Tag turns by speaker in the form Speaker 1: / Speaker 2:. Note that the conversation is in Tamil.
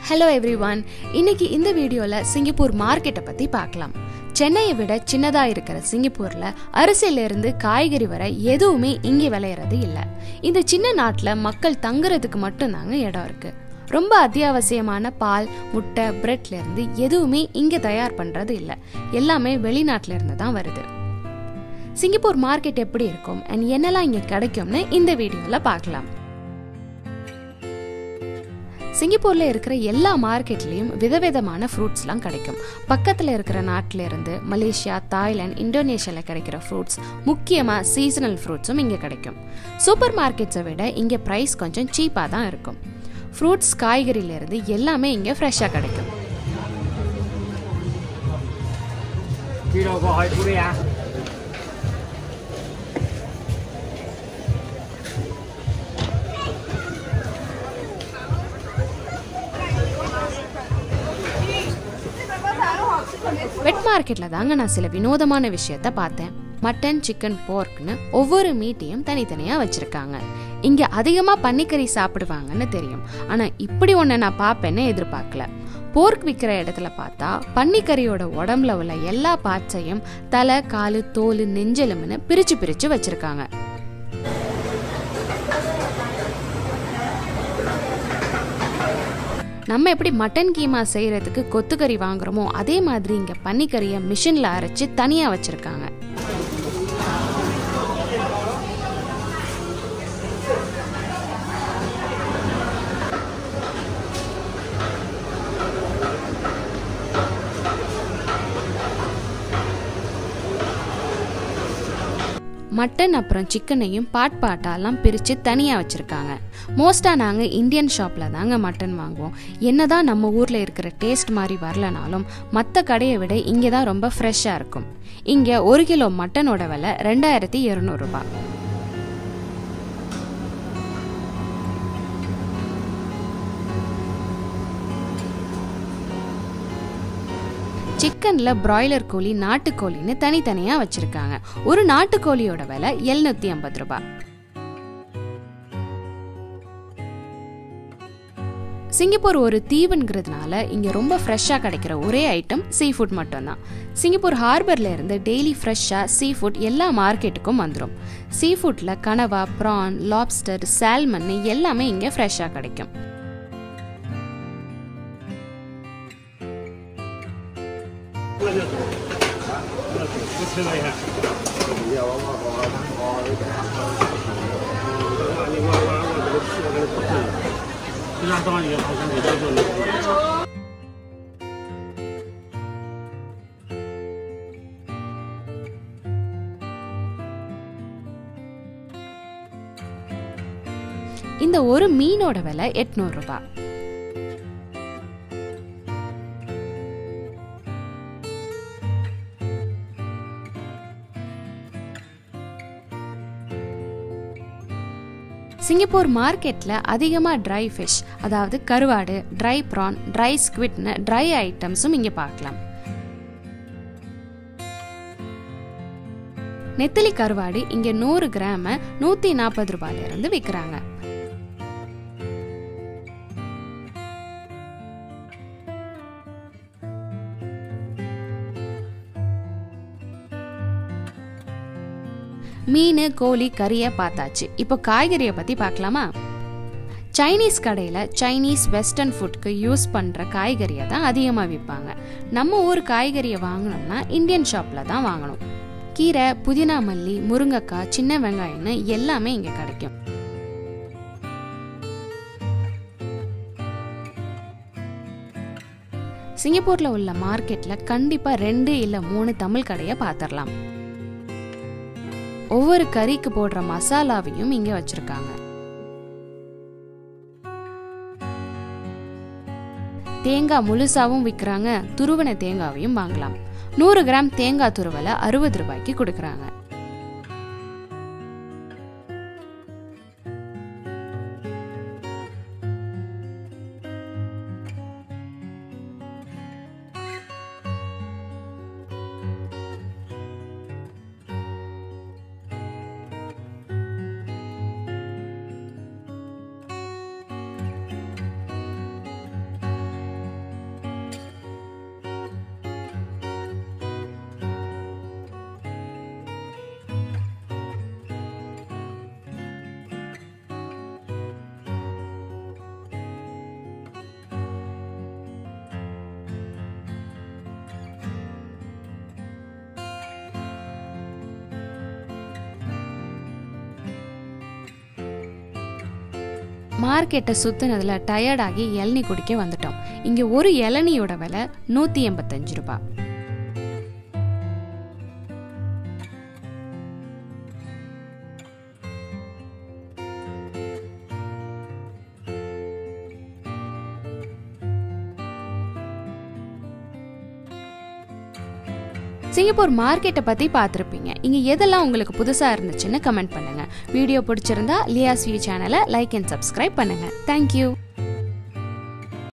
Speaker 1: ஹலோ எவ்ரி ஒன் இன்னைக்கு இந்த வீடியோவில் சிங்கப்பூர் மார்க்கெட்டை பற்றி பார்க்கலாம் சென்னையை விட சின்னதாக இருக்கிற சிங்கப்பூரில் அரிசியிலேருந்து காய்கறி வரை எதுவுமே இங்கே விளையிறது இல்லை இந்த சின்ன நாட்டில் மக்கள் தங்குறதுக்கு மட்டும்தாங்க இடம் இருக்குது ரொம்ப அத்தியாவசியமான பால் முட்டை பிரெட்லேருந்து எதுவுமே இங்கே தயார் பண்ணுறது இல்லை எல்லாமே வெளிநாட்டில இருந்து தான் வருது சிங்கப்பூர் மார்க்கெட் எப்படி இருக்கும் அண்ட் என்னெல்லாம் இங்கே கிடைக்கும்னு இந்த வீடியோவில் பார்க்கலாம் சிங்கப்பூர்ல இருக்கிற எல்லா மார்க்கெட்லயும் விதவிதமான ஃப்ரூட்ஸ்லாம் கிடைக்கும் பக்கத்துல இருக்கிற நாட்டில இருந்து மலேசியா தாய்லாந்து இந்தோனேஷியால கிடைக்கிற ஃப்ரூட்ஸ் முக்கியமா சீசனல் ஃப்ரூட்ஸும் இங்க கிடைக்கும் சூப்பர் மார்க்கெட்ஸை விட இங்க பிரைஸ் கொஞ்சம் சீப்பாக தான் இருக்கும் ஃப்ரூட்ஸ் காய்கறில இருந்து எல்லாமே இங்க ஃப்ரெஷ்ஷாக கிடைக்கும்
Speaker 2: Kilo câu hỏi của đi à?
Speaker 1: வெட் மார்க்கெட்ல தாங்க நான் சில வினோதமான விஷயத்த பார்த்தேன் மட்டன் சிக்கன் போர்க்னு ஒவ்வொரு மீட்டையும் தனித்தனியா வச்சிருக்காங்க இங்க அதிகமா பன்னிக்கறி சாப்பிடுவாங்கன்னு தெரியும் ஆனா இப்படி ஒண்ணு நான் பார்ப்பேன்னு எதிர்பார்க்கல போர்க் விற்கிற இடத்துல பார்த்தா பன்னிக்கறியோட உடம்புல உள்ள எல்லா பார்ட்ஸையும் தலை காலு தோல் நெஞ்செலும்புன்னு பிரிச்சு பிரிச்சு வச்சிருக்காங்க நம்ம எப்படி மட்டன் கீமா செய்யறதுக்கு கொத்துக்கறி வாங்குறோமோ அதே மாதிரி இங்க பன்னிக்கறியை மிஷின்ல அரைச்சு தனியா வச்சிருக்காங்க மட்டன் அப்புறம் சிக்கனையும் பாட் பாட்டாலாம் பிரித்து தனியாக வச்சுருக்காங்க மோஸ்ட்டாக நாங்கள் இந்தியன் ஷாப்பில் தாங்க மட்டன் வாங்குவோம் என்னதான் நம்ம ஊரில் இருக்கிற டேஸ்ட் மாதிரி வரலனாலும் மற்ற கடையை விட இங்கே தான் ரொம்ப ஃப்ரெஷ்ஷாக இருக்கும் இங்கே ஒரு கிலோ மட்டனோட விலை ரெண்டாயிரத்தி இரநூறுபா சிக்கன்ல பிராய்லர் கோழி நாட்டுக்கோழின்னு தனித்தனியா வச்சிருக்காங்க ஒரு நாட்டுக்கோழியோட விலை எழுநூத்தி ஐம்பது ரூபாய் சிங்கப்பூர் ஒரு தீவுங்கிறதுனால இங்கே ரொம்ப ஃப்ரெஷ்ஷாக கிடைக்கிற ஒரே ஐட்டம் சீ ஃபுட் மட்டும்தான் சிங்கப்பூர் ஹார்பர்ல இருந்து டெய்லி ஃப்ரெஷ்ஷாக சீ ஃபுட் எல்லா மார்க்கெட்டுக்கும் வந்துடும் சீ ஃபுட்டில் கனவா ப்ரான் லாப்ஸ்டர் சால்மன் எல்லாமே இங்கே ஃப்ரெஷ்ஷாக கிடைக்கும் இந்த ஒரு மீனோட விலை எட்நூறு ரூபாய் சிங்கப்பூர் மார்க்கெட்டில் அதிகமாக ட்ரை ஃபிஷ் அதாவது கருவாடு ட்ரை ப்ரான் ட்ரை ஸ்குவிட்னு ட்ரை ஐட்டம்ஸும் இங்கே பார்க்கலாம் நெத்திலி கருவாடு இங்கே நூறு கிராம நூற்றி நாற்பது ரூபாயிலிருந்து விற்கிறாங்க மீன் கோழி கறியை பார்த்தாச்சு இப்போ காய்கறியை பற்றி பார்க்கலாமா சைனீஸ் கடையில் சைனீஸ் வெஸ்டர்ன் ஃபுட்க்கு யூஸ் பண்ணுற காய்கறியை தான் அதிகமாக விற்பாங்க நம்ம ஊர் காய்கறியை வாங்கணும்னா இந்தியன் ஷாப்பில் தான் வாங்கணும் கீரை புதினா மல்லி முருங்கைக்காய் சின்ன வெங்காயம்னு எல்லாமே இங்கே கிடைக்கும் சிங்கப்பூரில் உள்ள மார்க்கெட்டில் கண்டிப்பாக ரெண்டு இல்லை மூணு தமிழ் கடையை பார்த்துடலாம் ஒவ்வொரு கறிக்கு போடுற மசாலாவையும் இங்க வச்சிருக்காங்க தேங்காய் முழுசாவும் விற்கிறாங்க துருவன தேங்காவையும் வாங்கலாம் நூறு கிராம் தேங்காய் துருவலை அறுபது ரூபாய்க்கு கொடுக்குறாங்க மார்க்கெட்டை சுத்தினதுல டயர்டாகி இளநீ குடிக்க வந்துட்டோம் இங்க ஒரு இளநியோட விலை நூத்தி எண்பத்தஞ்சு ரூபாய் சிங்கப்பூர் மார்க்கெட்டை பற்றி பார்த்துருப்பீங்க இங்கே எதெல்லாம் உங்களுக்கு புதுசாக இருந்துச்சுன்னு கமெண்ட் பண்ணுங்கள் வீடியோ பிடிச்சிருந்தா லியாஸ் வியூ சேனலை லைக் அண்ட் சப்ஸ்கிரைப் பண்ணுங்கள் தேங்க்யூ